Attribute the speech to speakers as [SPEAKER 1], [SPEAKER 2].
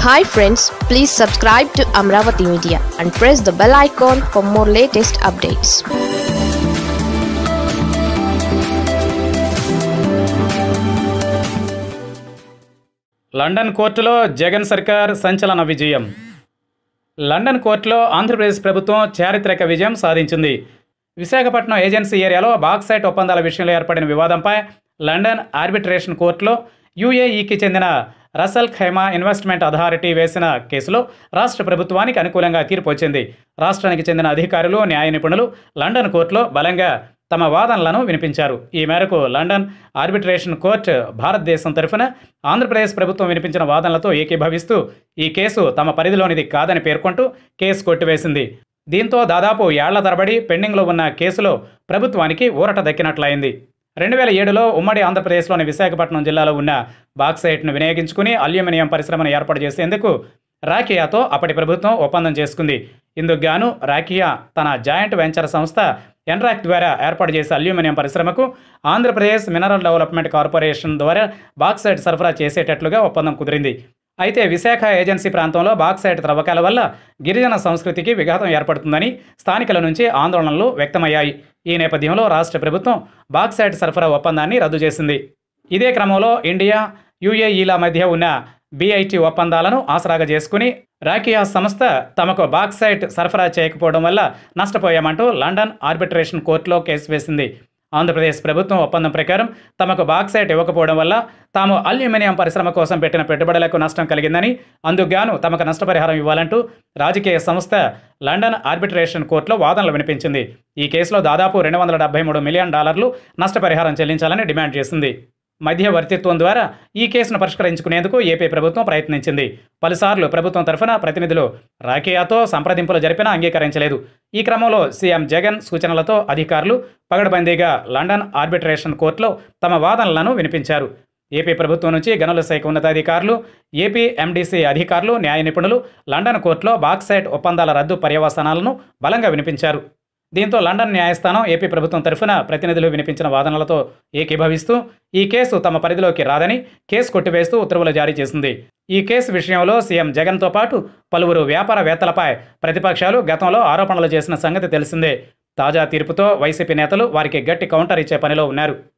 [SPEAKER 1] hi friends please subscribe to Amaravati media and press the bell icon for more latest updates
[SPEAKER 2] London కోర్టులో జగన్ సర్కార్ సంచలన విజయం London కోర్టులో ఆంధ్రప్రదేశ్ ప్రభుత్వం చారిత్రక విజయం సాధించింది విశాఖపట్నం ఏజెన్సీ ఏరియాలో బాక్సైట్ ఒప్పందాల విషయంలో ఏర్పడిన వివాదంపై లండన్ ఆర్బిట్రేషన్ కోర్టులో యూఏఈకి చెందిన రసల్ ఖైమా ఇన్వెస్ట్మెంట్ అథారిటీ వేసిన కేసులో రాష్ట్ర ప్రభుత్వానికి అనుకూలంగా తీర్పు వచ్చింది రాష్ట్రానికి చెందిన అధికారులు న్యాయ నిపుణులు లండన్ కోర్టులో బలంగా తమ వాదనలను వినిపించారు ఈ మేరకు లండన్ ఆర్బిట్రేషన్ కోర్టు భారతదేశం తరఫున ఆంధ్రప్రదేశ్ ప్రభుత్వం వినిపించిన వాదనలతో ఏకీభవిస్తూ ఈ కేసు తమ పరిధిలోనిది కాదని పేర్కొంటూ కేసు కొట్టివేసింది దీంతో దాదాపు ఏళ్ల తరబడి పెండింగ్లో ఉన్న కేసులో ప్రభుత్వానికి ఊరట దక్కినట్లయింది రెండు వేల ఏడులో ఉమ్మడి ఆంధ్రప్రదేశ్లోని విశాఖపట్నం జిల్లాలో ఉన్న బాక్సైట్ను వినియోగించుకుని అల్యూమినియం పరిశ్రమను ఏర్పాటు చేసేందుకు రాకియాతో అప్పటి ప్రభుత్వం ఒప్పందం చేసుకుంది ఇందుకు గాను రాకియా తన జాయింట్ వెంచర్ సంస్థ ఎన్రాక్ ద్వారా ఏర్పాటు చేసే అల్యూమినియం పరిశ్రమకు ఆంధ్రప్రదేశ్ మినరల్ డెవలప్మెంట్ కార్పొరేషన్ ద్వారా బాక్సైట్ సరఫరా చేసేటట్లుగా ఒప్పందం కుదిరింది అయితే విశాఖ ఏజెన్సీ ప్రాంతంలో బాక్సైట్ త్రవ్వకాల వల్ల గిరిజన సంస్కృతికి విఘాతం ఏర్పడుతుందని స్థానికుల నుంచి ఆందోళనలు వ్యక్తమయ్యాయి ఈ నేపథ్యంలో రాష్ట్ర ప్రభుత్వం బాక్సైట్ సరఫరా ఒప్పందాన్ని రద్దు చేసింది ఇదే క్రమంలో ఇండియా యుఏఈల మధ్య ఉన్న బీఐటీ ఒప్పందాలను ఆసరాగా చేసుకుని రాకియా సంస్థ తమకు బాక్సైట్ సరఫరా చేయకపోవడం వల్ల నష్టపోయామంటూ లండన్ ఆర్బిట్రేషన్ కోర్టులో కేసు వేసింది ఆంధ్రప్రదేశ్ ప్రభుత్వం ఒప్పందం ప్రకారం తమకు బాక్సైట్ ఇవ్వకపోవడం వల్ల తాము అల్యూమినియం పరిశ్రమ కోసం పెట్టిన పెట్టుబడులకు నష్టం కలిగిందని అందుకుగాను తమకు నష్టపరిహారం ఇవ్వాలంటూ రాజకీయ సంస్థ లండన్ ఆర్బిట్రేషన్ కోర్టులో వాదనలు వినిపించింది ఈ కేసులో దాదాపు రెండు వందల డెబ్బై మూడు మిలియన్ డాలర్లు నష్టపరిహారం చెల్లించాలని డిమాండ్ చేసింది మధ్యవర్తిత్వం ద్వారా ఈ కేసును పరిష్కరించుకునేందుకు ఏపీ ప్రభుత్వం ప్రయత్నించింది పలుసార్లు ప్రభుత్వం తరఫున ప్రతినిధులు రాకియాతో సంప్రదింపులు జరిపినా అంగీకరించలేదు ఈ క్రమంలో సీఎం జగన్ సూచనలతో అధికారులు పగడబందీగా లండన్ ఆర్బిట్రేషన్ కోర్టులో తమ వాదనలను వినిపించారు ఏపీ ప్రభుత్వం నుంచి గనుల శాఖ ఉన్నతాధికారులు ఏపీ ఎండీసీ అధికారులు న్యాయ నిపుణులు లండన్ కోర్టులో బాక్సైట్ ఒప్పందాల రద్దు పర్యవసానాలను బలంగా వినిపించారు దీంతో లండన్ న్యాయస్థానం ఏపీ ప్రభుత్వం తరఫున ప్రతినిధులు వినిపించిన వాదనలతో ఏకీభవిస్తూ ఈ కేసు తమ పరిధిలోకి రాదని కేసు కొట్టివేస్తూ ఉత్తర్వులు జారీ చేసింది ఈ కేసు విషయంలో సీఎం జగన్తో పాటు పలువురు వ్యాపారవేత్తలపై ప్రతిపక్షాలు గతంలో ఆరోపణలు చేసిన సంగతి తెలిసిందే తాజా తీర్పుతో వైసీపీ నేతలు వారికి గట్టి కౌంటర్ ఇచ్చే పనిలో ఉన్నారు